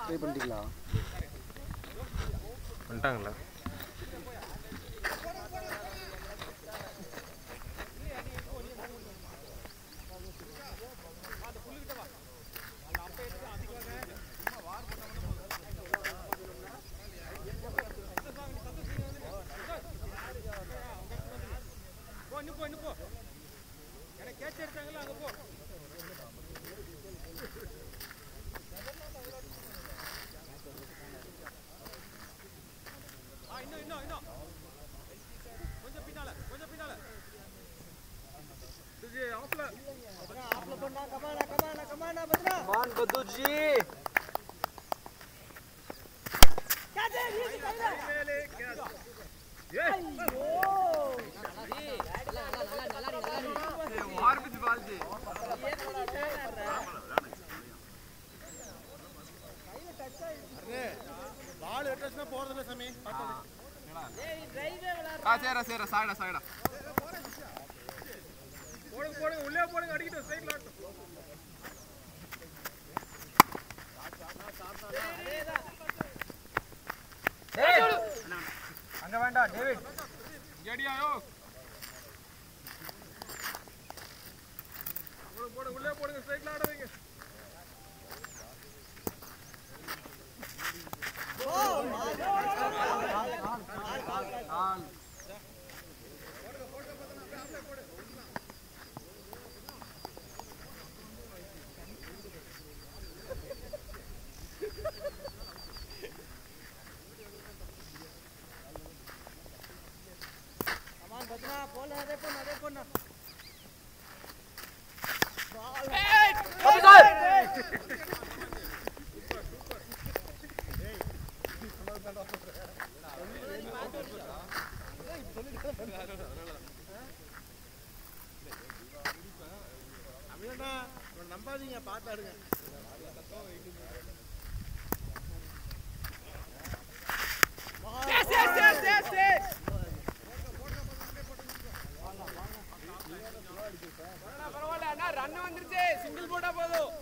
Try பண்ணிட்டீங்களா வந்துட்டாங்களா मान बद्दू जी பால் எட்டாச்சுன்னா போறதில்ல சாமி ஆ சரிடா சரிடா சாயிடா சாயிடா போடுங்க போடுங்க உள்ளே போடுங்க அடிக்கிட்டு சைடுல ஆட்டும் அங்க வேண்டாம் டேவிட் ஜடியாயோ போடுங்க போடுங்க உள்ளே போடுங்க சைடுல ஆட வைங்க அப்படின்னா நம்பாதீங்க பார்த்தாடுங்க பரவாயில்ல அண்ணா ரன் வந்துருச்சு சிங்கிள் போட்டா போதும்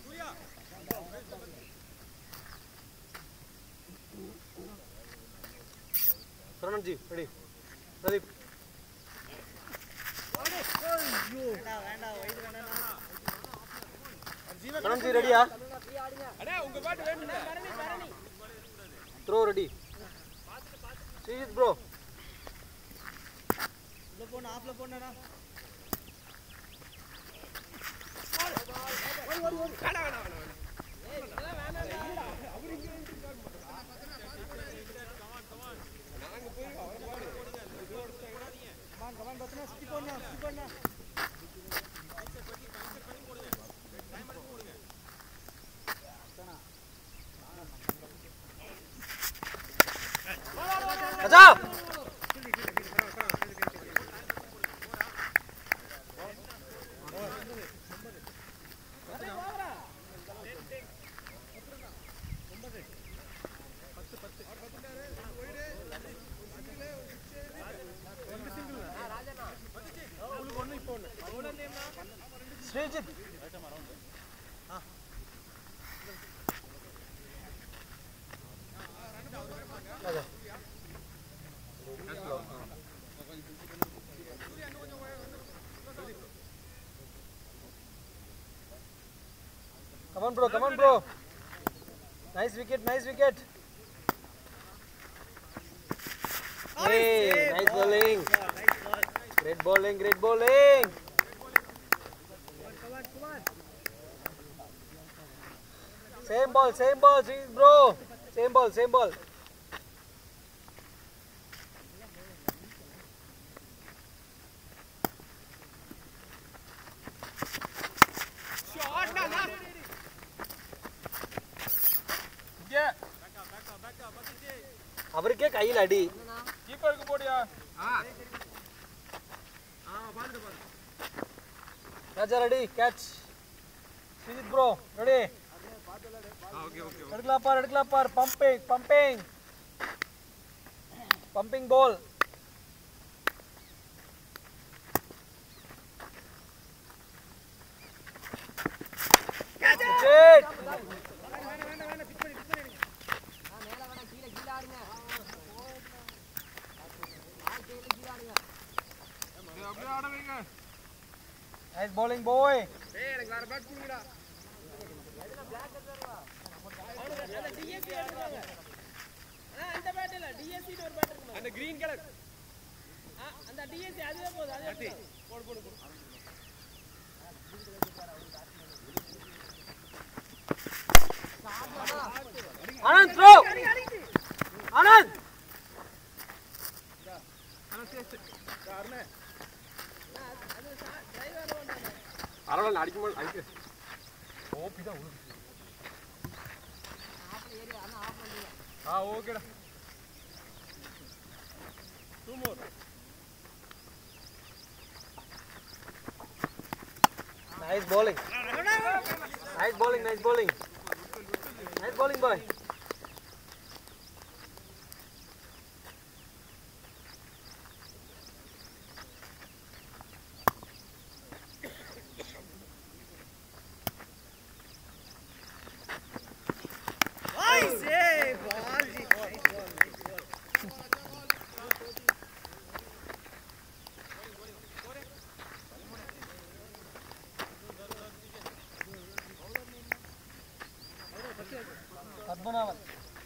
சரவணன் ஜி ரெடி பிரதீப் சரவணன் ஜி ரெடியா அண்ணா உங்க பாட்டு வேணும் throw ready Sreejith bro Raja Sreejith Raja Come on, bro. Come on, bro. Nice wicket. Nice wicket. Hey, nice bowling. Great bowling. Great bowling. Same ball. Same ball, Sriz, bro. Same ball. Same ball. அவருக்கே கையில் அடி கீப்பருக்கு போடியா Raja ready catch Sreejith bro ready okay okay எடுக்கலாம் பார் எடுக்கலாம் பார் pumping pumping pumping ball bowling boy. ஏய் எனக்கு வேற பேட் கொடுங்கடா அந்த பேட் இல்ல டிஎஸ்சி ஒரு பேட் இருக்கு அந்த கிரீன் கலர் அந்த டிஎஸ்சி அதுவே போதும் அதுவே போதும். Anand throw. Anand. பரவாயில்ல அடிக்க மாட்டேன் அடிக்க ஆ ஓகேடா Nice bowling. Nice bowling, nice bowling. Nice bowling boy. Padmanabhan.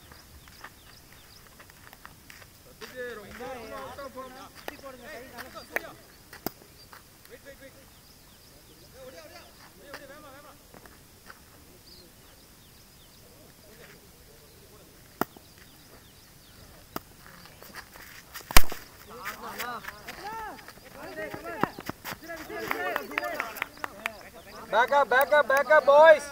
Back up, back up, back up, boys.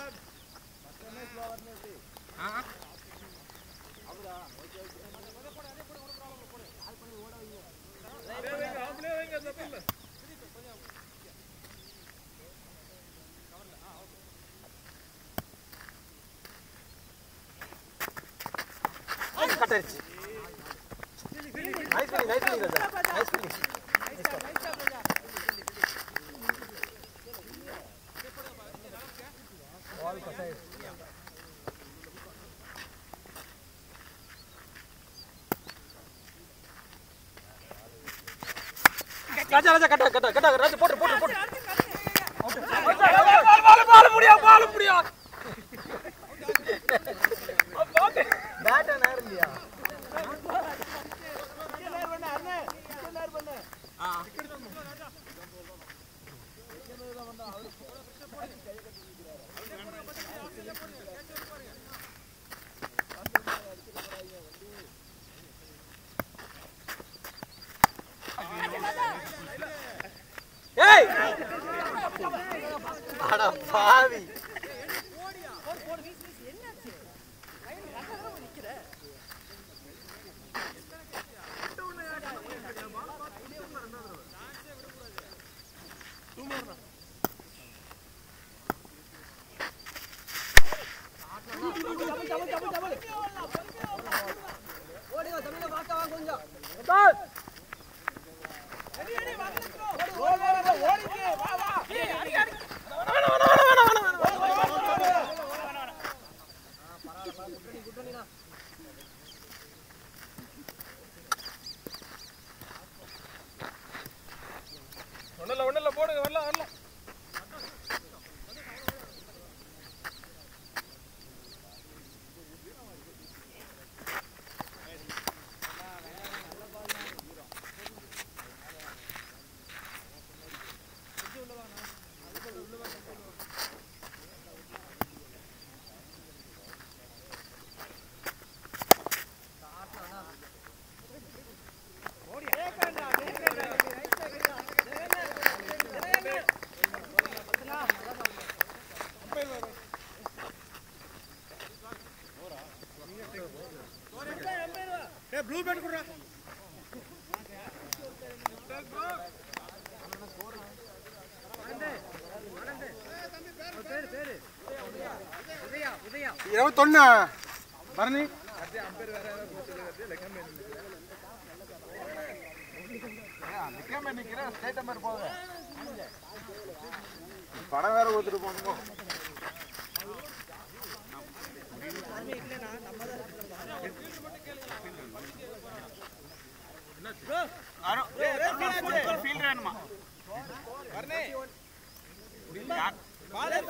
Cut it. Nice feeling, nice feeling, Raja. Nice feeling. Ball for side. ராஜா ராஜா கட்டா கட்டா கட்டா ராஜா போட்டு போட்டு போட்டு bad நேரம் இல்லையா ஏய் அட பாவி ஒண்ணுல ஒண்ணுல போடுங்க வரலாம் வரலாம் ஏ ப்ளூ பேட் குடுறா இருபத்தொன்னு பரணி படம் வேற கொடுத்துட்டு போகணும்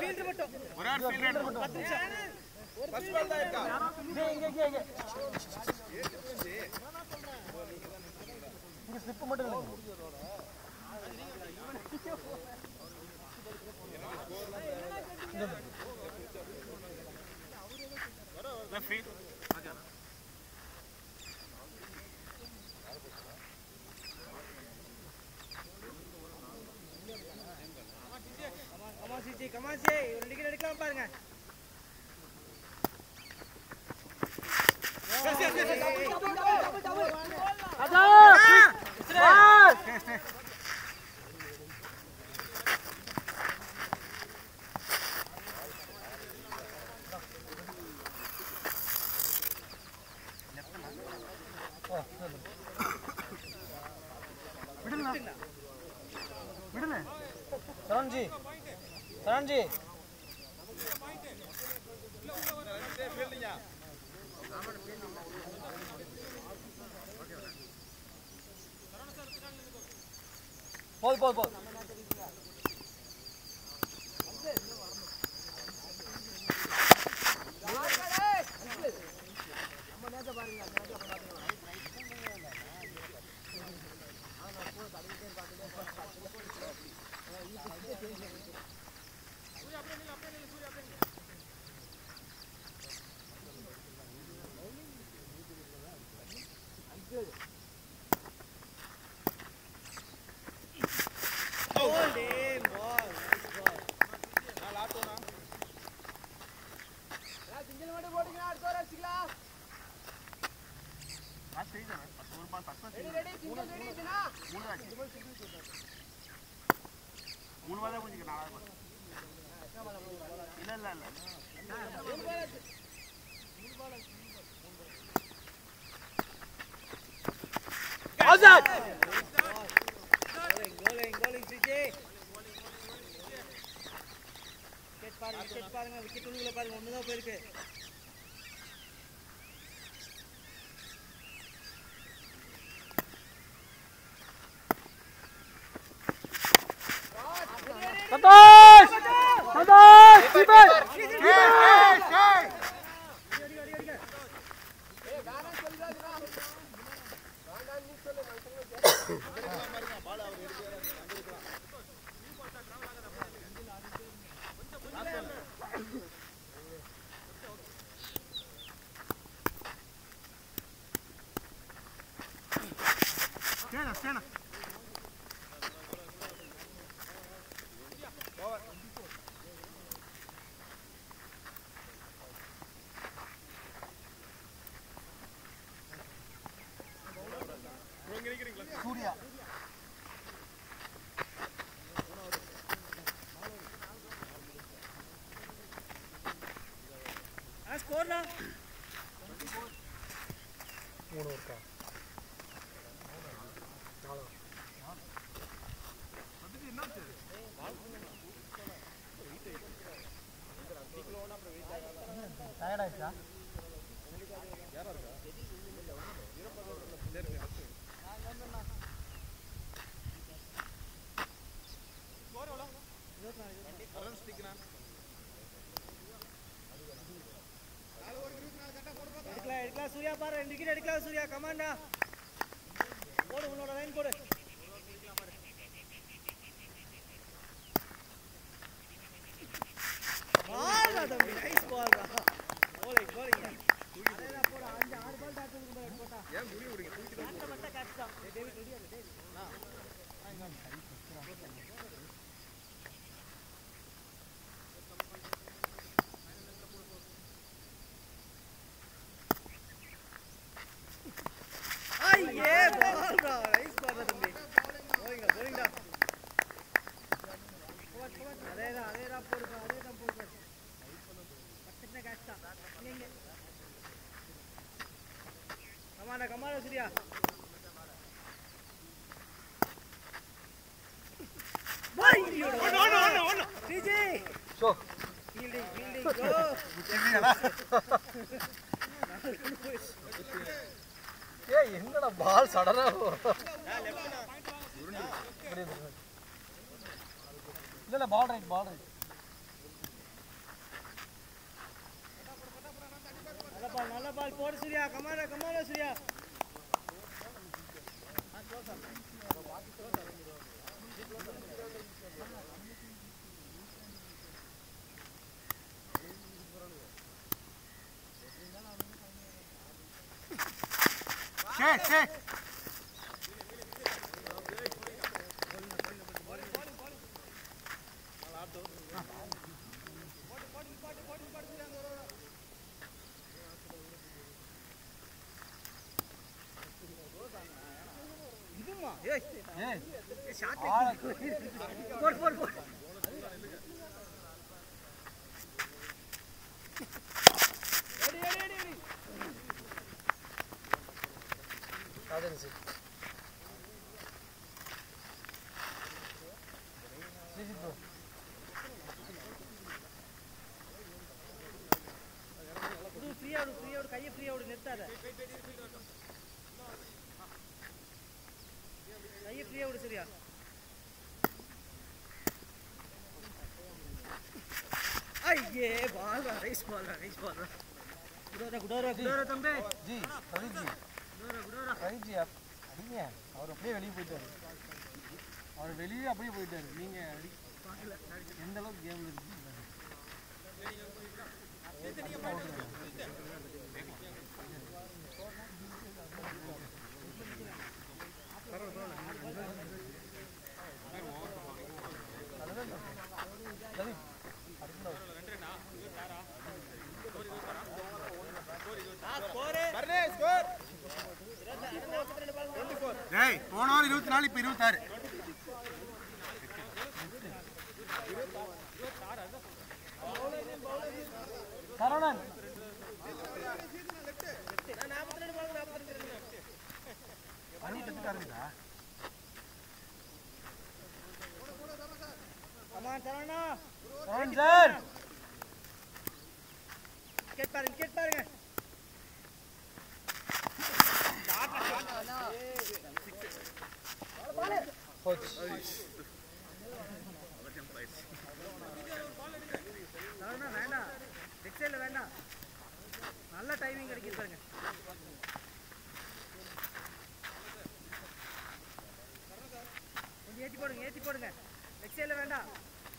ஃபீல்ட் மட்டும் ஒரே ஒரு ஃபீல்ட் ரெண்டு பத்து நிமிஷம் ஃபர்ஸ்ட் பால் தான் இருக்கா இங்கே இங்கே இங்கே இங்கே இங்கே ஸ்லிப்பு மட்டும் இல்லைங்க ஃபீல்ட் கமான் சிச்சி கமான் சி ஒரு டிக்கெட் எடுக்கலாம் பாருங்க சரண்ஜி சரண்ஜி போது போது போது Ball, damn, ball. Nice ball. மூணு வாரம் கொஞ்சம் நாலாவது இல்ல இல்ல இல்ல Bowling, bowling, bowling, சிச்சி. Wicket பாருங்க, wicket பாருங்க, wicket உள்ளுக்குள்ள பாருங்க, ஒண்ணுதான் போயிருக்கு. சந்தோஷ் சந்தோஷ் கீப்பர் ஸ்டேனா ஸ்டேனா சூர்யா ஆ, score டா. மூணு இருக்கா டயர்ட் ஆயிடுச்சா எடுக்கலாம், எடுக்கலாம், சூர்யா பாரு, ரெண்டு wicket எடுக்கலாம், சூர்யா, come on டா. போடு, உன்னோட line போடு. Ball டா தம்பி, nice ball டா. Bowling, bowling டா. அதேதான் போடு, அஞ்சு, ஆறு ball bat இருக்கு பாரு, போட்டா. Bat அ மட்டும் catch தான். டேய், டேவிட், ready ஆ இரு, டேவிட். ஐயே, ball டா, nice ball டா தம்பி. Bowling டா, bowling டா. அதேதான், அதேதான் போடுப்பா, அதேதான் போடுப்பா. பட்டுன்னு catch தான். இங்க, இங்க. Come on டா, come on டா, சூர்யா. ஐயோ, TJ. ஷோ Fielding, fielding, go. ஏ என்னடா பால் சடனா இல்ல இல்ல பால் ரைட் பால் ரைட் போடு சூர்யா கமானா கமானா சூர்யா Shake, shake. இதுமா ஏய் ஏய் ஷாட் ஆள போடு போடு போடு ஓடி ஓடி ஓடி ஓடி ராஜன் சி ஸ்ரீஜித் ப்ரோ விடு ஃப்ரீயா விடு ஃப்ரீயா விடு கையை ஃப்ரீயா விடு நிறுத்தாத கையை ஃப்ரீயா விடு சரியா ஐயே பால் ரைஸ் பால் ரைஸ் பால் குடோரா குடோரா குடோரா தம்பி ஜி பிரதீப் ஜி குடோரா குடோரா பிரதீப் ஜி அப்- அடிங்க அவர் அப்படியே வெளியே போயிட்டாரு அவர் வெளியே அப்படியே போயிட்டாரு நீங்க அடி எந்த அளவுக்கு கேம் இருக்கு பிரதீப் அடுத்த Barney, score. டேய் போன வாரம் இருபத்தி நாலு இப்போ இருபத்தாறு சரவணன் அணி கத்துக்காருங்களா கமான் சரவணா சரவணன் சார் கேட் பாருங்க கேட் பாருங்க கோச் சரவணா வேண்டாம் எக்ஸைல வேண்டாம் நல்ல டைமிங் கிடைக்குது பாருங்க கொஞ்சம் ஏத்தி போடுங்க ஏத்தி போடுங்க எக்ஸைல வேண்டாம்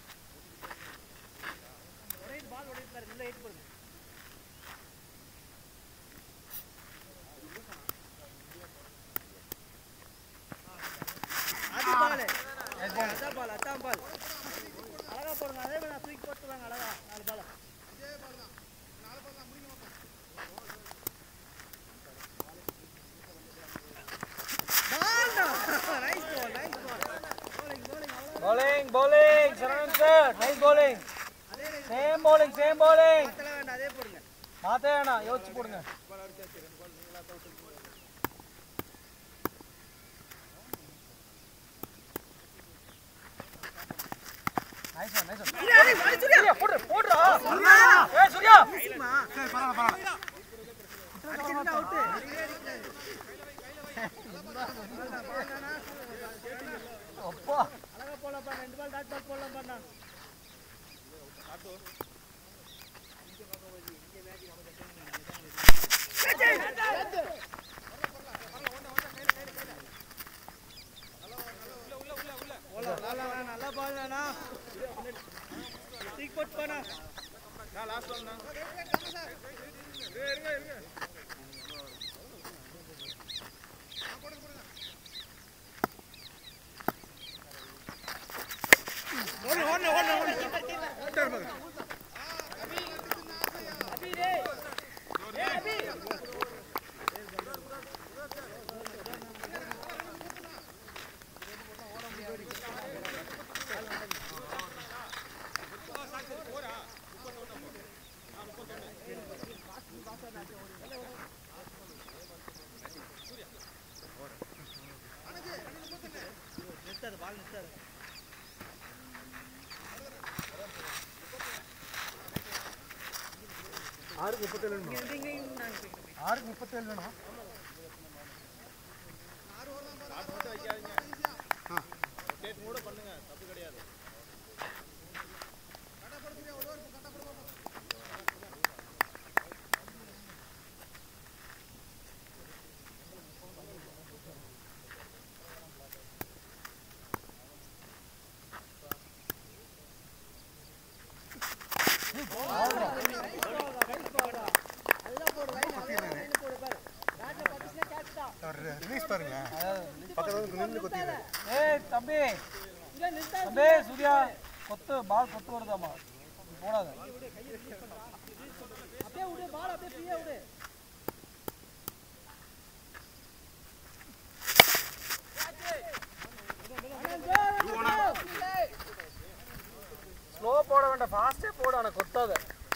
உடையுது பால் உடையுது பாருங்க உள்ள ஏத்தி போடுங்க அது பால் அதான் பால் அதான் பால் அழகா போடுங்க அதே மாதிரி நான் தூக்கி போட்டு வாங்க அழகா நாலு ball nice ball nice ball bowling bowling அவ்வளோ bowling bowling Saravanan sir nice bowling same bowling same bowling மாத்தல வேண்டாம் அதே போடுங்க மாத்தே வேணாம் யோசிச்சு போடுங்க nice one nice one Surya போடு போடுடா ஏய் சூர்யா சரி பரவாயில்ல பரவாயில்ல அவுட்டு அப்பா அழகா போடலாம்ப்பா ரெண்டு பால் டாட் பால் போடலாம் பண்ணா நல்லா பால் தானா தூக்கி போட்டு போனா நான் last one தான். இருங்க, இருங்க, இருங்க. நிறுத்தாது பால் நிறுத்தாது ஆறுக்கு முப்பத்தேழு இங்க இருந்து இங்க இங்க நாங்க போய்க்கிறோம். ஆறுக்கு முப்பத்தேழு வேணும் Rotate கூட பண்ணுங்க தப்பு கிடையாது கொத்தாருங்க பக்கத்துல வந்து நின்று கொத்திடு ஏய் தம்பி இங்க நிறுத்தா தம்பி சூர்யா கொத்து பால் கொத்து வருதாமா போடாத அப்படியே விடு பால் அப்படியே ஃப்ரீயா விடு ஸ்லோ போட வேண்டாம் ஃபாஸ்டே போடு ஆனால் கொத்தாத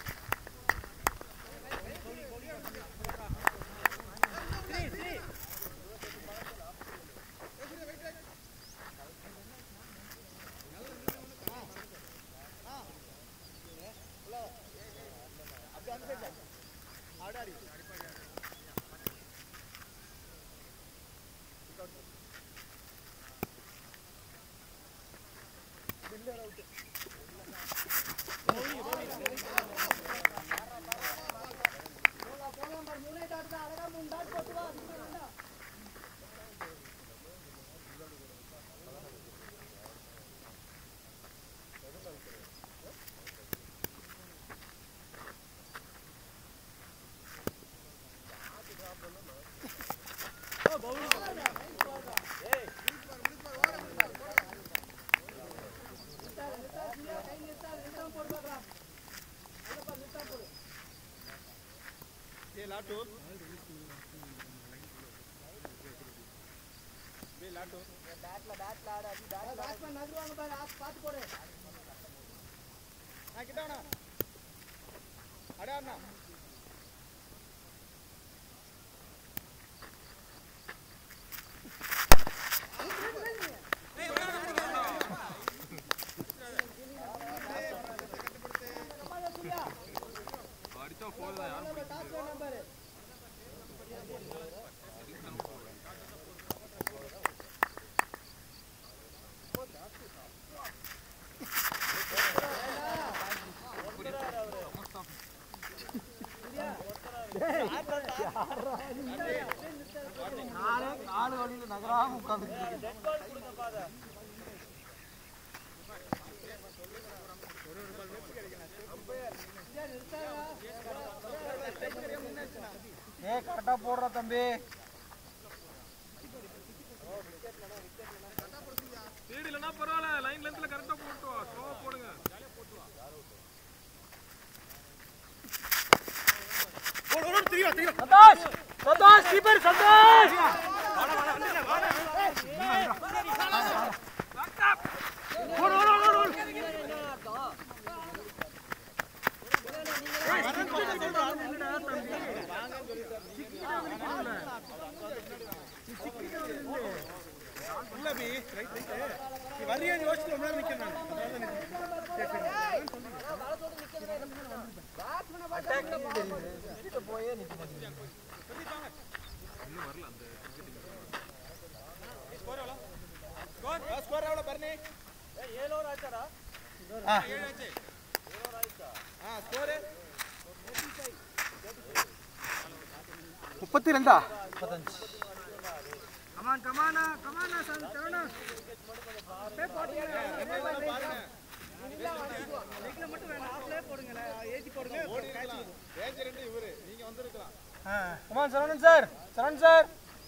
ఏ లాటు ఏ లాటు பேட்ஸ்மேன் நகருவாங்க பாரு ஆ, பார்த்து போடு నా కిட்டாనా అడే అన్నా டாப் நம்பர் நானே காலு வழியில் நகராம உட்காந்துக்கிட்டு ஏ கரெக்டாக போடுறா தம்பி ஸ்பீடு இல்லைன்னா பரவாயில்ல லைன் லென்த்ல கரெக்டா போட்டு வா ஸ்லோவா போடுங்க சந்தோஷ் சந்தோஷ் கீப்பர் சந்தோஷ் இல்ல அபி ரைட் ரைட் நீ வரியா யோசிச்சு ரொம்ப நேரம் நிக்கிறேன் போயே நிற்க స్కోర్ ఎవడో బర్ని స్కోర్ முப்பத்தி ரெண்டா முப்பத்தஞ்சு கமான் கமானா கமானா சரணா லெக்ல மட்டும் வேணாம் ஆஃப்லே போடுங்களேன் ஏத்தி போடுங்க ஏஜ் ரெண்டு இவரு நீங்க வந்திருக்கலாம் come on Saravanan sir Saran sir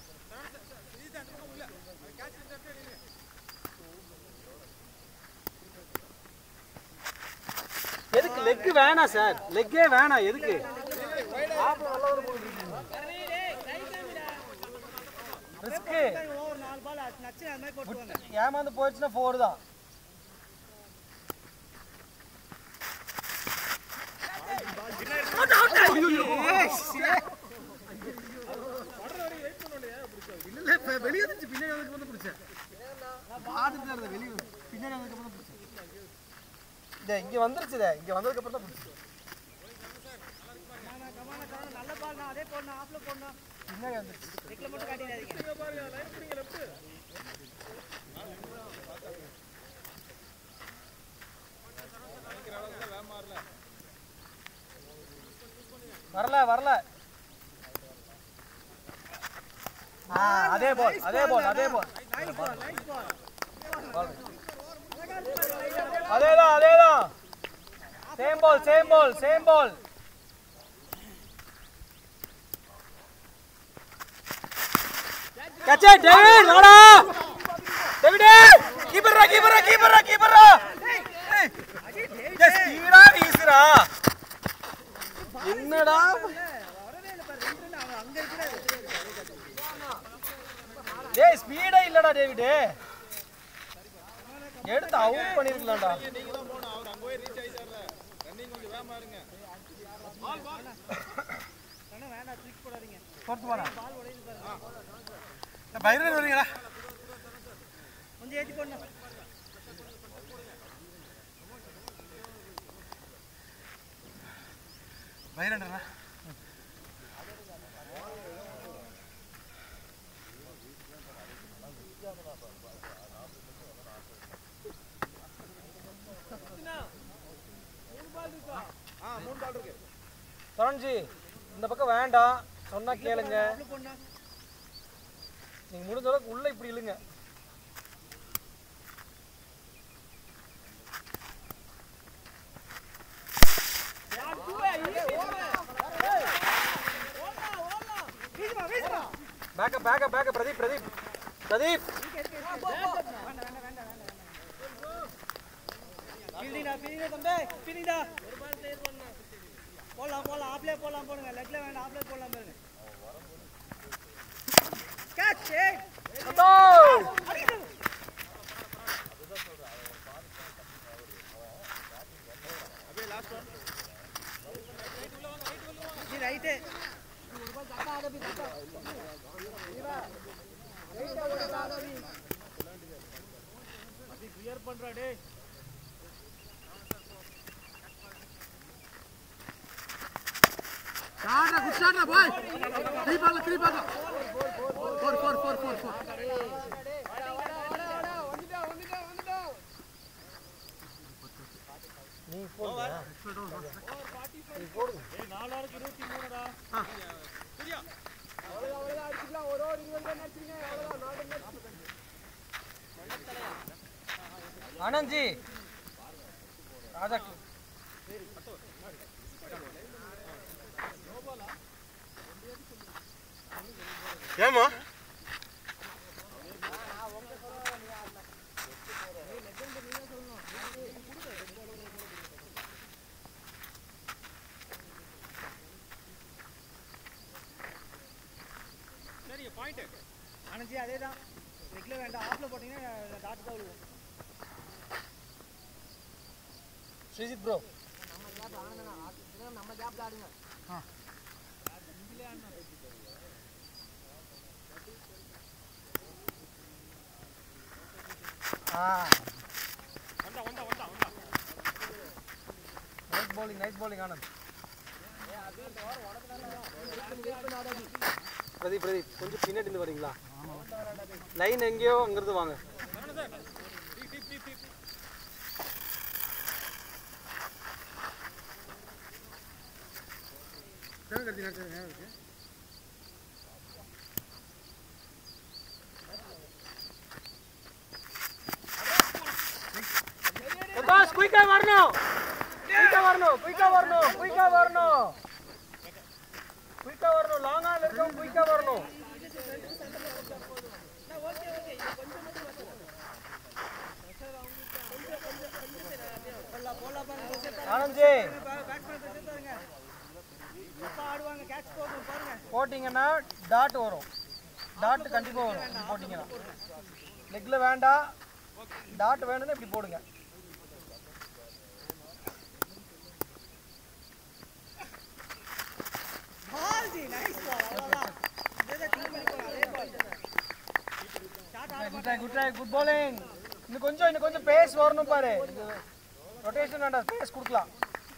எதுக்கு லெக் வேணாம் சார் லெக்கே வேணாம் எதுக்கு ரிஸ்க்கு ஒரு நாலு பால் நச்சு அந்த மாதிரி போட்டுவாங்க ஏமாந்து போயிடுச்சுன்னா ஃபோர் தான் இல்ல இப்ப வெளிய வந்துச்சு பின்னாடி வந்ததுக்கு வந்து பிடிச்சேன் பார்த்துட்டு இருந்தேன் வெளிய பின்னாடி வந்ததுக்கு அப்புறம் தான் பிடிச்சேன் இதே இங்க வந்துருச்சுதே இங்க வந்ததுக்கு அப்புறம் தான் பிடிச்சேன் கமானா கமானா கமானா நல்ல பால் நான் அதே போடணும் ஆஃப்ல போடணும் பின்னாடி வந்துருச்சு லெக்ல மட்டும் காட்டிடாதீங்க வரல வரல ஆ அதே பால் அதே பால் அதே பால் நைஸ் பால் நைஸ் பால் அதேதான் அதேதான் same ball same ball same ball கச்சே டேவிட் வாடா டேவிட் கீப்பர்ரா கீப்பர்ரா கீப்பர்ரா கீப்பர்ரா ஏய் ஸ்பீடா வீசுடா என்னடா டேய் ஸ்பீடா இல்லடா டேவிட் எடுத்து அவுட் பண்ணிருக்கலாம்டா பொறுத்து போடா பயிரன் வரீங்களா கொஞ்சம் ஏற்றி போடணும் பயிரன்றா சரண்ஜி இந்த பக்கம் வேண்டாம் சொன்னா கேளுங்க நீங்க முடிஞ்ச அளவுக்கு உள்ள இப்படி இழுங்க back up back up back up Pradeep Pradeep Pradeep ஃபீல்டிங்கடா ஃபீல்டிங்கடா தம்பி ஃபீல்டிங்கடா போடலாம் போடலாம் ஆப்லே போடலாம் போடுங்க லெக்ல வேண்டாம் ஆப்லே போடலாம் பாருங்க கேட்ச் இது ரைட்டு ஷாட்ரா குட் ஷாட்ரா பாய் த்ரீ பால்ல த்ரீ பால்ல four four four four four நீ போடுங்க ஆனந்த்ஜி ராஜா ஏமா அனஞ்சி அதே தான் லெக்ல வேண்டாம் ஆப்ல போட்டீங்கன்னா டாட் தான் விழுவும் Sreejith bro nice bowling nice bowling Anand Pradeep Pradeep கொஞ்சம் பின்னாடி இருந்து வரீங்களா லைன் எங்கேயோ அங்கிருந்து வாங்க பாஸ் குயிக்கா வரணும் குயிக்கா வரணும் குயிக்கா வரணும் குயிக்கா வரணும் குயிக்கா வரணும் லாங் ஆன்ல இருக்கவங்க குயிக்கா வரணும் ஆனந்த்ஜி பேட்ஸ்மேன் பிரச்சனை பாருங்க அப்பா ஆடுவாங்க கேட்ச் போகும் பாருங்க போட்டிங்கன்னா டாட் வரும் டாட் கண்டிப்பாக வரும் இப்படி போட்டிங்கன்னா லெக்கில் வேண்டாம் டாட் வேணும்னு இப்படி போடுங்க பால் ஜி நைஸ் பால் அவ்வளவுதான் இதே திங்க் பண்ணி போலாம் அதே பால் ஷாட் ஆட good try good try good bowling இன்னும் கொஞ்சம் இன்னும் கொஞ்சம் பேஸ் வரணும் பாரு ரொட்டேஷன் வேண்டாம் பேஸ் கொடுக்கலாம்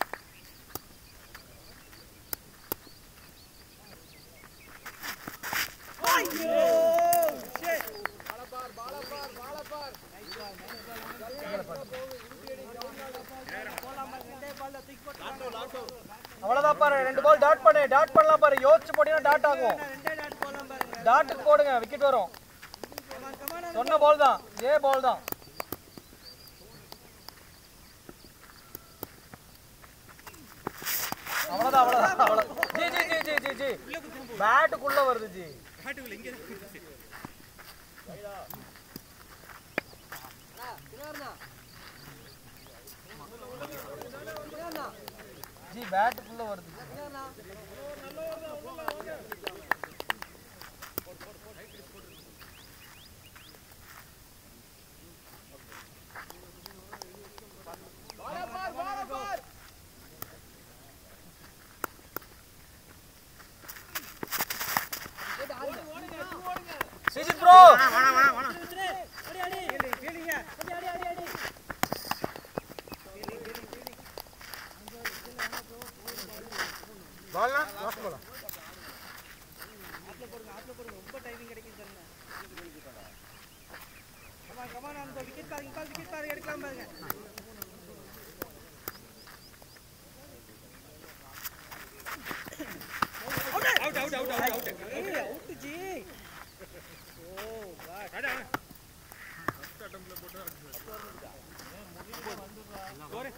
ஐயோ ஷிட் போலாம் பாருங்க ரெண்டே பால்ல தூக்கி போட்டு அவ்வளோதான் பாரு ரெண்டு பால் டாட் பண்ணு டாட் பண்ணலாம் பாரு யோசிச்சு போட்டீங்கன்னா டாட் ஆகும் ரெண்டே டாட் போலாம் பாருங்க டாட்டுக்கு போடுங்க விக்கெட் வரும் கமான் கமான் சொன்ன பால் தான் இதே பால் தான் அவ்வளோதான் அவ்வளோதான் அவ்வளோ ஜி ஜி ஜி ஜி ஜி ஜி பேட்டுக்குள்ள வருது ஜி பேட்டுக்குள்ள இங்கே ஜி பேட்டுக்குள்ள வருது ஸ்ரீஜித் ப்ரோ பால்னா லாஸ்ட் பாலா ரொம்ப டைமிங் கிடைக்கும் பாருங்க கமான் கமான் அந்த விக்கெட் பாருங்க கால் விக்கெட் பாருங்க எடுக்கலாம் பாருங்க out out out out out ஏய் out ji oh God Raja first அட்டம்ப்ட்ல போட்டு போரே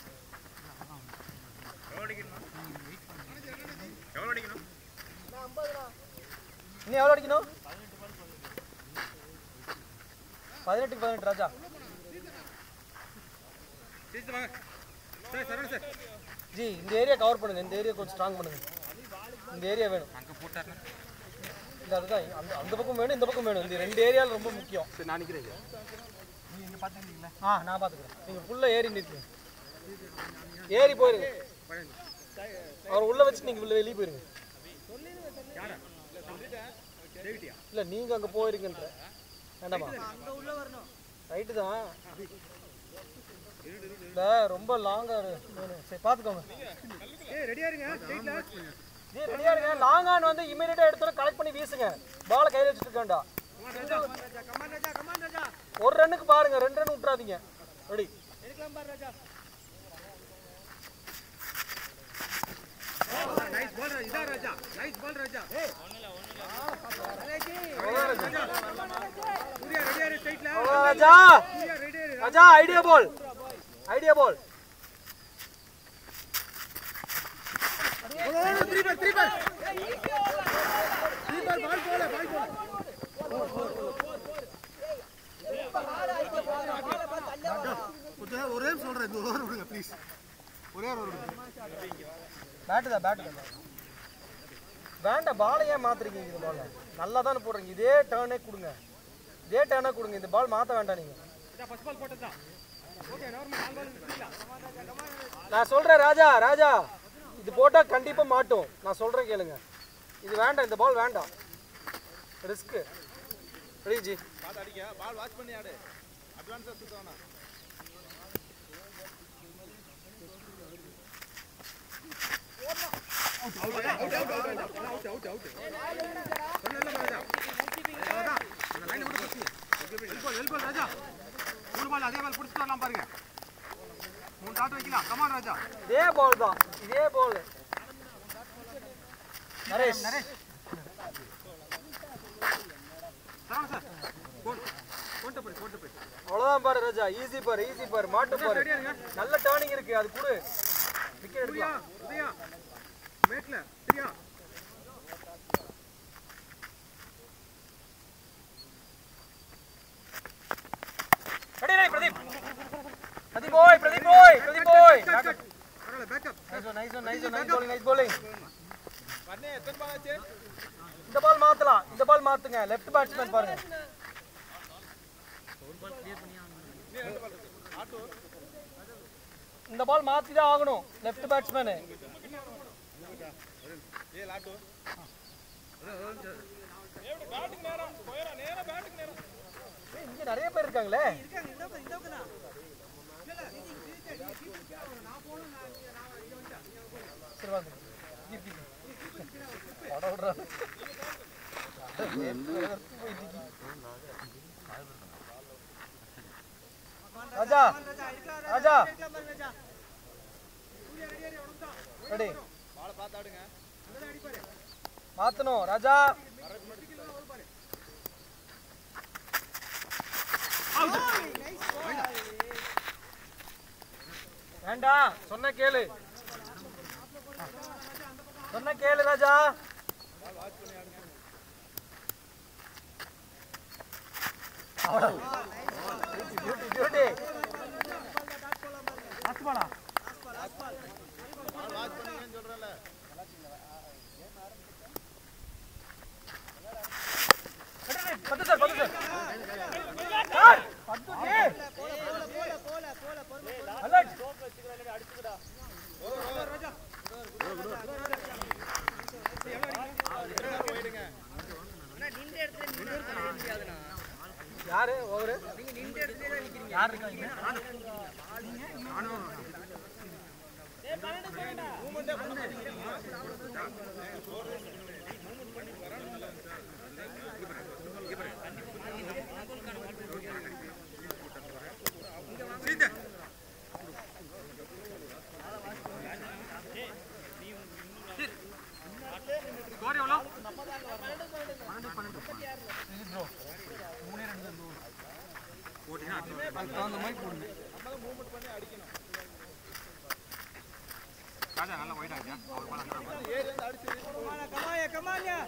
எவ்வளோ அடிக்கணும் எவ்வளோ அடிக்கணும் இன்னும் எவ்வளோ அடிக்கணும் பதினெட்டுக்கு பதினெட்டு ராஜா சீக்கிரம் வாங்க சார் சரவணன் சார் ஜி இந்த ஏரியா கவர் பண்ணுங்க இந்த ஏரியா கொஞ்சம் ஸ்ட்ராங் பண்ணுங்க இந்த ஏரியா வேணும் அங்கே போட்டாருன்னா இந்த அதுதான் அந்த அந்த பக்கம் வேணும் இந்த பக்கம் வேணும் இந்த ரெண்டு ஏரியாவில் ரொம்ப முக்கியம் சரி நான் நிற்கிறேன் ஆ நான் பார்த்துக்கிறேன் நீங்கள் ஃபுல்லாக ஏறி நிற்குங்க ஏறி போயிருங்க அவர் உள்ள வச்சு நீங்கள் உள்ள வெளியே போயிருங்க யாரா டேவிட்டியா இல்லை நீங்கள் அங்கே போயிருங்கன்ற வேண்டாமா அங்க உள்ள வரணும் ரைட்டு தான் இல்லை ரொம்ப லாங்காக வேணும் சரி பார்த்துக்கோங்க ஏய் ரெடியா இருங்க ஸ்ட்ரைட்ல ஜி ரெடியாக இருங்க லாங் ஆன் வந்து இமீடியட்டாக எடுத்தோம் கலெக்ட் பண்ணி வீசுங்க பாலை கையில் வச்சுட்டு இருக்க வேண்டாம் ராஜா கமான் ராஜா கமான் ராஜா ஒரு ரன்னுக்கு பாருங்க ரெண்டு ரன் விட்றாதீங்க ரெடி எடுக்கலாம் பாரு ராஜா நைஸ் பால் ராஜா இதா ராஜா நைஸ் பால் ராஜா சூர்யா ரெடியா இரு ஸ்ட்ரைட்ல ராஜா சூர்யா ரெடியா இரு Raja idea ball idea ball three ball three ball three ball ball போல பால் போல கொஞ்சம் ஒரே நிமிஷம் சொல்றேன் இந்த ஒரு ஓவர் விடுங்க ப்ளீஸ் ஒரே ஒரு ஓவர் விடுங்க பேட்டு தான் பேட்டு தான் வேண்டாம் பாலை ஏன் மாத்துறீங்க இந்த பால் நல்லா தானே போடுறீங்க இதே டேர்னே கொடுங்க இதே டேர்னே கொடுங்க இந்த பால் மாற்ற வேண்டாம் நீங்கள் இதா ஃபர்ஸ்ட் பால் போட்டது தான் ஓகே நார்மல் நாலு பால் விட்டுலாம் நான் சொல்கிறேன் ராஜா ராஜா இது போட்டால் கண்டிப்பாக மாட்டும் நான் சொல்கிறேன் கேளுங்க இது வேண்டாம் இந்த பால் வேண்டாம் ரிஸ்க்கு ரெடி ஜி பார்த்து அடிங்க பால் வாட்ச் பண்ணி ஆடு அட்வான்ஸா சுத்தவனா ராஜா மூணு பால் அதே பால் பிடிச்சிட்டு வரலாம் பாருங்க மூணு டாட் வைக்கலாம் கமான் ராஜா இதே பால் தான் இதே பால் நரேஷ் நரேஷ் சரவண சார் போன் போட்டு போய் போட்டு போய் அவ்வளோதான் பாரு ராஜா ஈஸி பாரு ஈஸி பாரு மாட்டு பாரு நல்ல டேர்னிங் இருக்கு அது கொடு விக்கெட் உதயா எடுக்கலாம் உதயா மேட்ல சரியா ரெடி ரெடி பிரதீப் பிரதீப் போய் பிரதீப் போய் பிரதீப் போய் பரவாயில்ல back up nice nice nice nice bowling nice bowling பண்ணே எத்தனை பால் ஆச்சு இந்த பால் மாத்தலாம் இந்த பால் மாத்துங்க லெஃப்ட் பேட்ஸ்மேன் பாருங்க இந்த பால் மாத்தி தான் ஆகணும் லெஃப்ட் பேட்ஸ்மேனு ஏ லாட்டு இங்க நிறைய பேர் இருக்காங்களே இருக்காங்க இந்த பக்கம் இந்த பக்கம் தான் சரி வாங்க கீப் கீப் பட விடுறாரு ராஜா ராஜா எடுக்கலாம் ராஜா எடுக்கலாம் பாரு ராஜா ரெடி பாலை பார்த்து ஆடுங்க மாத்தணும் ராஜா வேண்டாம் சொன்ன கேளு சொன்ன கேளு ராஜா டியூட்டி டியூட்டி அஸ்பாலா பத்து சார் பத்து சார் சார் பத்து சார் அலர்ட் யாரு ஓவரு யார் இருக்காங்க ஸ்கோர் எவ்வளோ அதுக்கு தகுந்த மாதிரி போடுங்க ராஜா நல்லா ஒயிட் ஆகியா அவர் பால் அங்கே கமாயா கமாயா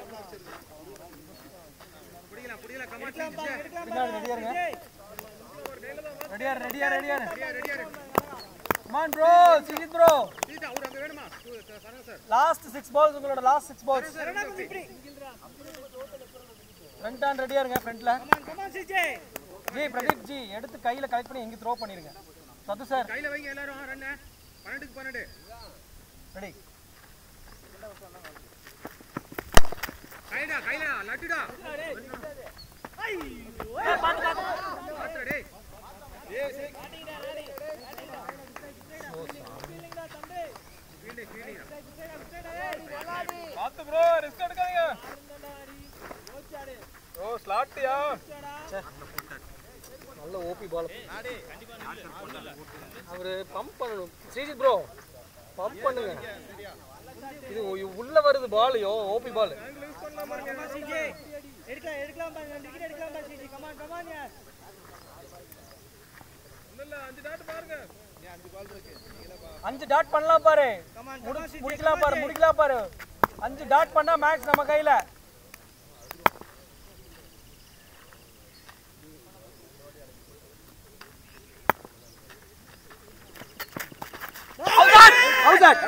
பிடிக்கலாம் பிடிக்கலாம் எடுக்கலாம் பாருங்க எடுக்கலாம் பின்னாடி ரெடியா இருங்க ரெடியா ரெடியா ரெடியா ரெடியா கமான் ப்ரோ சிஜித் ப்ரோ சீட்டா அவர் அங்கே வேணுமா Sarana sir last six balls உங்களோட லாஸ்ட் சிக்ஸ் பால்ஸ் சரணா கொஞ்சம் இப்படி ஃப்ரண்ட் ஹேண்ட் ரெடியா இருங்க ஃப்ரண்ட்ல come on come on CJ ji Pradeep ji எடுத்து கையில கலெக்ட் பண்ணி எங்க த்ரோ பண்ணிருங்க சத்து சார் கையில் வைங்க எல்லாரும் ரன்னு பன்னெண்டுக்கு பன்னெண்டு ரெடி கைடா கையில லட்டுடா பாத்துடா டேய் ஃபீல்டிங் ஃபீல்டிங் பார்த்து ப்ரோ ரிஸ்க் எடுக்காதீங்க ப்ரோ ஸ்லாட்டியா நல்ல ஓபி பால் அவரு பம்ப் பண்ணணும் ஸ்ரீஜித் ப்ரோ பம்ப் பண்ணுங்க இது உ- உள்ள வருது பால் யோ ஓபி பால் கமான் சிஜே எடுக்கலாம் எடுக்கலாம் பாருங்க ரெண்டு விக்கெட் எடுக்கலாம் பாருங்க சிஜே கமான் கமான் யார் ஒன்றும் இல்லை அஞ்சு டாட் பாருங்க அஞ்சு டாட் பண்ணலாம் பாரு கமான் முடி- கமான் சிஜே முடிக்கலாம் பாரு முடிக்கலாம் பாரு அஞ்சு டாட் பண்ணா மேக்ஸ் நம்ம கையில Out out.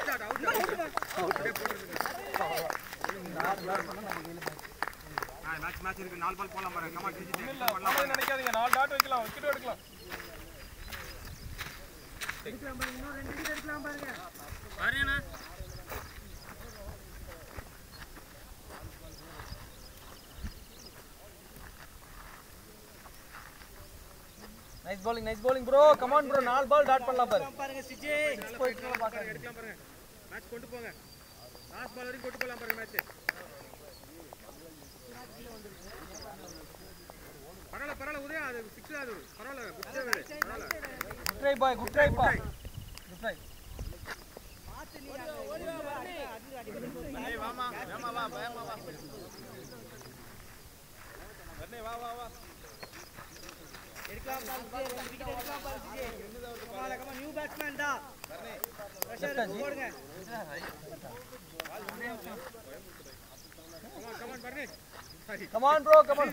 மேட்ச் மேட்ச் இருக்கு நாலு பால் போலாம் பாருங்க கமா டிஜிட்டல் இல்லை பண்ணலாம் நினைக்காதீங்க நாலு டாட் வைக்கலாம் விக்கெட் எடுக்கலாம் nice bowling nice bowling bro come on bro நாலு பால் டாட் பண்ணலாம் பாரு பாருங்க சிஜே எடுக்கலாம் பாருங்க மேட்ச் கொண்டு போங்க லாஸ்ட் பால் வரைக்கும் கொண்டு போலாம் பாருங்க மேட்ச் பரவாயில்ல பரவாயில்ல உதயா அது சிக்ஸ் அது பரவாயில்ல குட் சேவ் பரவாயில்ல good try boy good try பா குட் ட்ரை ஏய் வாமா வேமா வா வேமா வா வர்ணே வா வா வா எடுக்கலாம் பாருங்க ரெண்டு விக்கெட் எடுக்கலாம் பாருங்க CJ come on come on new batsman டா பிரஷர் போடுங்க கமான் கமான் பர்னி sorry come on bro come on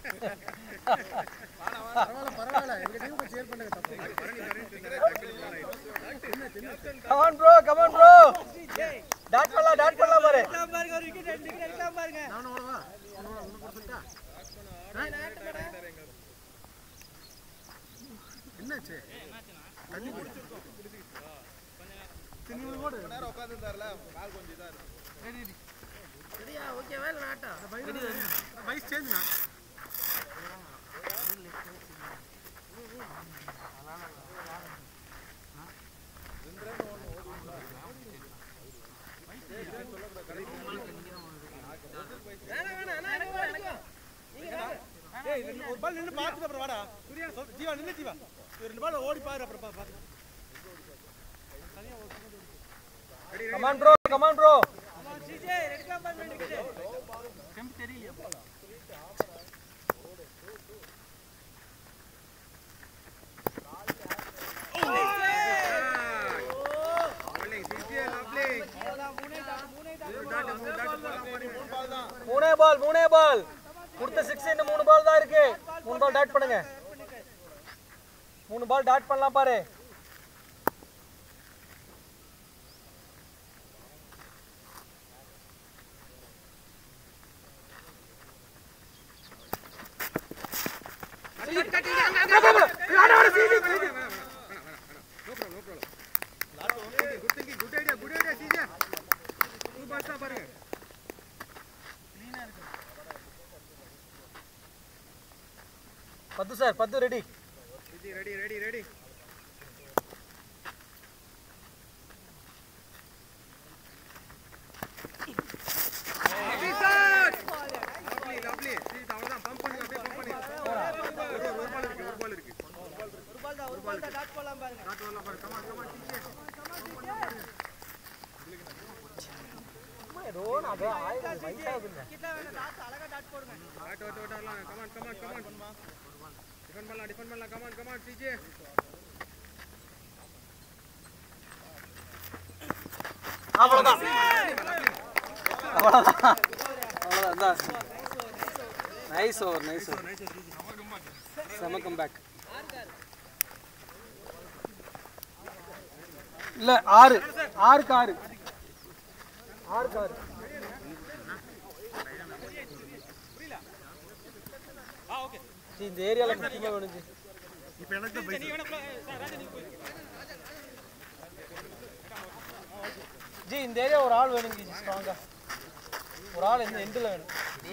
come on bro come on bro dot பண்ணலாம் டாட் பண்ணலாம் பாரு எடுக்கலாம் பாருங்க ஒரு விக்கெட் ரெண்டு விக்கெட் எடுக்கலாம் பாருங்க என்னாச்சு ரொம்ப நேரம் உட்காந்துருந்தாருல கால் கொஞ்சம் இதா இருக்கு வைஸ் சேஞ்ச்ண்ணா ஏய் ரெண்டு- ஒரு பால் நின்னு பார்த்துட்டு அப்புறம் வாடா சூர்யா சொல் ஜீவா நின்னு ஜீவா இது ரெண்டு பால் ஓடி பாரு அப்புறம் பா- பாத்து come on bro come on bro come on CJ எடுக்கலாம் பாருங்க ரெண்டு விக்கெட் bowling சிஜே லவ்லி மூணே டாட் மூணே டாட் மூணு டாட் மூணு டாட் போலாம் பாருங்க மூணே பால் மூணே பால் கொடுத்த சிக்ஸ் இன்னும் மூணு பால் தான் இருக்கு பால் மூணு பால் டாட் பண்ணுங்க மூணு பால் டாட் பண்ணலாம் பாரு good thinking good idea good idea CJ two balls தான் பாருங்க பத்து சார் பத்து ready CJ ready ready ready lovely lovely CJ அவ்வளவுதான் பம்ப் பண்ணுங்க அப்படியே பம்ப் பண்ணி ஒரு ஒரு பால் இருக்கு ஒரு பால் இருக்கு ஒரு பால் தான் ஒரு பால் தான் டாட் போடலாம் பாருங்க காட்டு வரலாம் பாரு கமான் கமான் சீஜே ரோன் அது ஆயிரம் வயசாகுதுங்க கிட்ட வேணா டாட் அழகா டாட் போடுங்க காட்டு வரட்டு வரலாம் கமான் கமான் கமான் டிஃபன் பண்ணலாம் டிஃபன் பண்ணலாம் கமான் கமான் சீஜே அவ்வளோதான் அவ்வளோதான் அவ்வளோதான் நைஸ் ஓவர் நைஸ் ஓவர் செம கம்பேக் இல்ல ஆறு ஆறுக்கு ஆறு ஆறுக்கு ஆறு ஜி, இந்த ஏரியால முக்கியமா வேணும் ஜி ஜி இந்த ஏரியா ஒரு ஆள் வேணும் ஜி ஸ்ட்ராங்கா ஒரு ஆள் இந்த எண்டில் வேணும்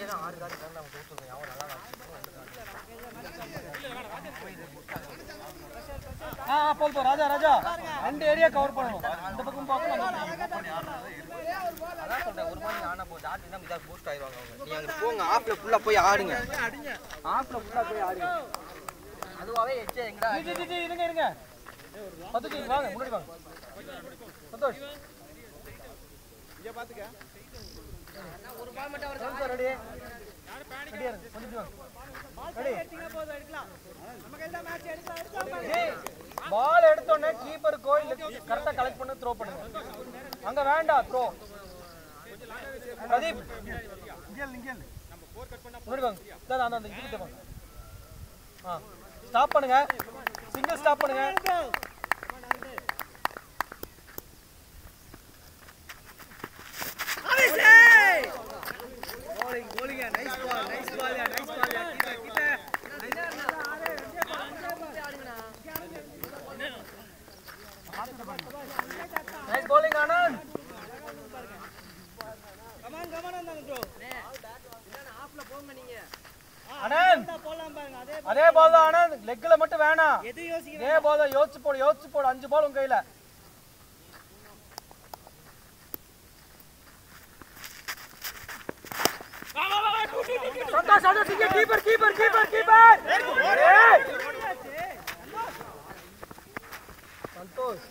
ஆ ஆ, போல் போ ராஜா ராஜா ரெண்டு ஏரியா கவர் பண்ணணும் இந்த பக்கம் பார்க்கணும் அந்த பக்கம் அதான் சொல்றேன் ஒரு மணி ஆனா போதும் டாட் தான் இதாக பூஸ்ட் ஆயிடுவாங்க அவங்க நீங்க அங்க போங்க ஆஃப்ல ஃபுல்லா போய் ஆடுங்க ஆஃப்ல ஃபுல்லா போய் ஆடுங்க அதுவாவே எச்சே எங்கடா ஜி, ஜி, ஜி, ஜி, இருங்க இருங்க பத்து ஜி வாங்க முன்னாடி வாங்க சந்தோஷ் ஒரு பால் மட்டும் அவர் சார் ரெடி ரெடியா இருங்க வந்துட்டு வாங்க ரெடி எடுத்தீங்கன்னா போதும் எடுக்கலாம் நம்ம கையில தான் மேட்ச் எடுக்கலாம் எடுக்கலாம் பாருங்க ஜி பால் எடுத்தோடனே கீப்பருக்கோ இல்ல கரெக்டா கலெக்ட் பண்ணி த்ரோ பண்ணுங்க அங்க வேண்டாம் த்ரோ பிரதீப் முன்னாடி வாங்க இதான் அந்த அந்த இதுக்கிட்ட வாங்க ஆ ஸ்டாப் பண்ணுங்க சிங்கிள் ஸ்டாப் பண்ணுங்க bowling bowling nice ball nice ball nice ball கிட்ட கிட்ட nice bowling Anand come on come on வந்தாங்க ப்ரோ ஆனந்த் போடலாம் பாருங்க அதே அதே பால் தான் ஆனந்த் லெக்ல மட்டும் வேணாம் எது யோசிக்க இதே பால் தான் யோசிச்சு போடு யோசிச்சு போடு அஞ்சு பால் உங்க கையில சந்தோஷ் சந்தோஷ் இங்க keeper keeper keeper keeper Santosh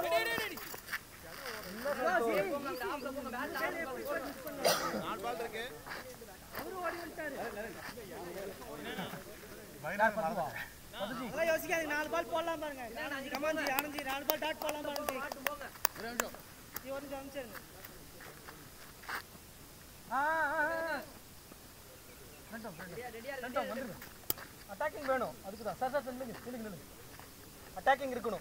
அதெல்லாம் யோசிக்காதீங்க நாலு பால் போடலாம் பாருங்க கமான் ஜி ஆனந்த் ஜி நாலு பால் டாட் போடலாம் பாருங்க ஜி ஜி ஒரு நிமிஷம் அமைச்சிருங்க அட்டாக்கிங் வேணும் அதுக்கு தான் சார் சார் நில்லுங்க நில்லுங்க நில்லுங்க அட்டாக்கிங் இருக்கணும்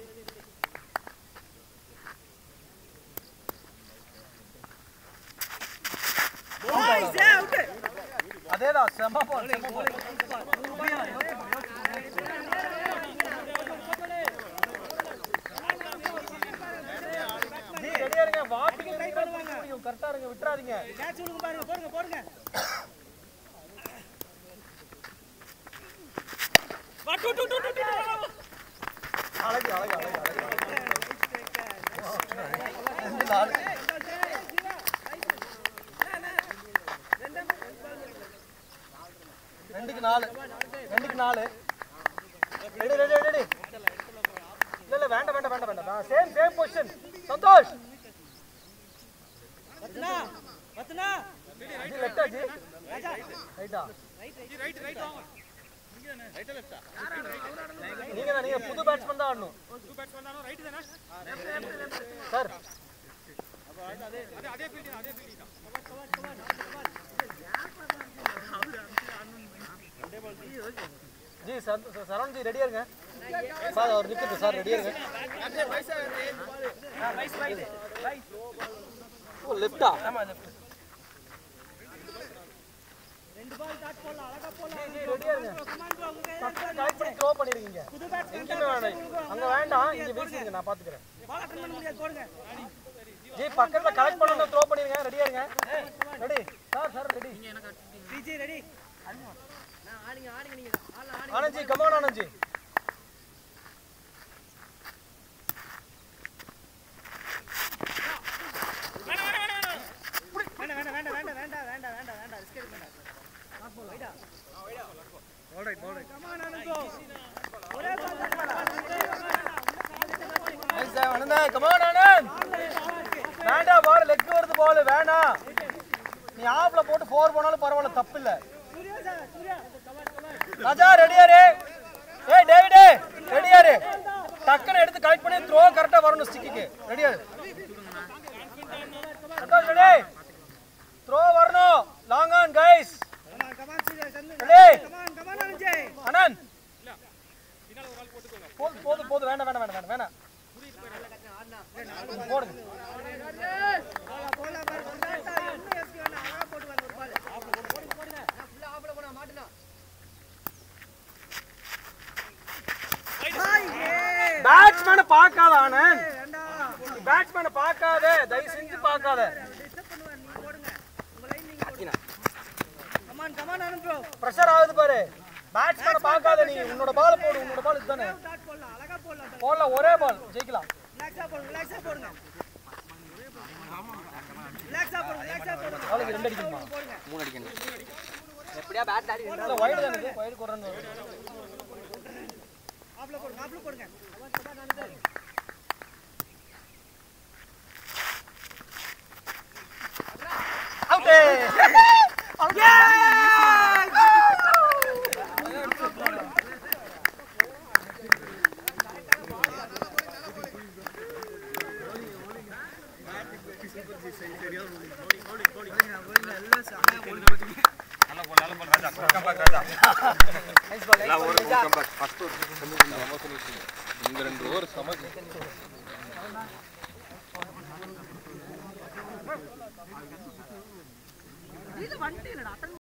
அதேதான் செம பால் செம பால் ஜி ரெடியா இருங்க வாக்கிங் ட்ரை பண்ணுவாங்க கரெக்டா இருங்க விட்டுறாதீங்க கேட்ச் விடுங்க பாருங்க போடுங்க போடுங்க அழகு அழகு அழகு அழகு ரெண்டு நாலு ரெண்டுக்கு நாலு ரெண்டுக்கு நாலு ரெடி ரெடி ரெடி இல்ல இல்ல வேண்டாம் வேண்டாம் வேண்டாம் வேண்டாம் same same position Santosh Ratna Ratna ji லெஃப்டா ஜி ரைட்டா ரைட் ரைட் வாங்க ரைட்டா லெஃப்டா நீங்க தான் நீங்க புது பேட்ஸ்மேன் தான் ஆடணும் டூ பேட்ஸ் வந்தாலும் ரைட் தானே சார் அதே அதே ஃபீல்டிங் அதே ஃபீல்டிங் தான் ஜி சர- சரவணன் ஜி ரெடியா இருங்க சார் அவர் நிற்கிறது சார் ரெடியா இருங்க ஓ லெஃப்டா ஆமா லெஃப்ட் ரெண்டு பால் டாட் போடலாம் அழகா போடலாம் ஜி ரெடியா இருங்க கமான் ப்ரோ உங்க டக்குனு கலெக்ட் பண்ணி த்ரோ பண்ணிருக்கீங்க புது பேட்ஸ்மேன் எங்கேயுமே வேண்டாம் அங்க வேண்டாம் இங்க வீசிடுங்க நான் பாத்துக்கிறேன் பால் அட்டன் பண்ண முடியாது போடுங்க ஜி பக்கத்துல கலெக்ட் பண்ணணும் த்ரோ பண்ணிருங்க ரெடியா இருங்க ready sir sir ready TJ ready Anand ji come on Anand ji வேண்டாம் வேண்டாம் வேண்டாம் வேண்டாம் வேண்டாம் வேண்டாம் வேண்டாம் வேண்டாம் ரிஸ்க் எடுக்க வேண்டாம் வைடா கமான் ஆனந்த் ப்ரோ ஒரே ball nice Anand come on Anand வேண்டாம் பால் லெக் வருது பால் வேணாம் நீ ஆஃப்ல போட்டு ஃபோர் போனாலும் பரவாயில்ல தப்பு இல்ல Surya sir Surya come on come on Raja ரெடியாரு ஏய் டேவிடே ரெடியாரு டக்குன்னு எடுத்து கலெக்ட் பண்ணி த்ரோ கரெக்டா வரணும் ஸ்டிக்கு ரெடியாரு சந்தோஷ் ரெடி த்ரோ வரணும் long on guys come on come on Surya Santhu ready come on come on Anujay Anand போதும் போதும் போதும் வேண்டாம் வேண்டாம் வேண்டாம் வேண்டாம் வேண்டாம் போடுங்க போலாம் போலாம் பாரு கொண்டாட்டா இன்னும் எஸ்கி வேணா அழகா போட்டு வாங்க ஒரு பால் பேட்ஸ்மேனை பார்க்காத ஆனந்த் வேண்டாம் பேட்ஸ்மேனை பார்க்காத தயவு செஞ்சு பார்க்காத டிஸ்டர்ப் பண்ணுவார் நீங்க போடுங்க உங்க லைன் நீங்க போடுங்க come on come on Anand bro pressure ஆகுது பாரு பேட்ஸ்மேனை பார்க்காத நீ உன்னோட பால் போடு உன்னோட பால் இதுதானே டாட் போடலாம் அழகா போடலாம் போடல ஒரே பால் ஜெயிக்கலாம் ரிலாக்ஸா போடுங்க ரிலாக்ஸா போடுங்க ரிலாக்ஸா போடுங்க ரிலாக்ஸா போடுங்க பாலுக்கு ரெண்டு அடிக்கணுமா போடுங்க மூணு அடிக்கணும் எப்படியா பேட் ஆடி இல்ல வைடு தானே இது வைடு கொடுறேன்னு ஆப்ல போடுங்க ஆப்ல போடுங்க அவுட் இங்க ரெண்டு ஓவர் சமக்கு இது வண்டி இல்லடா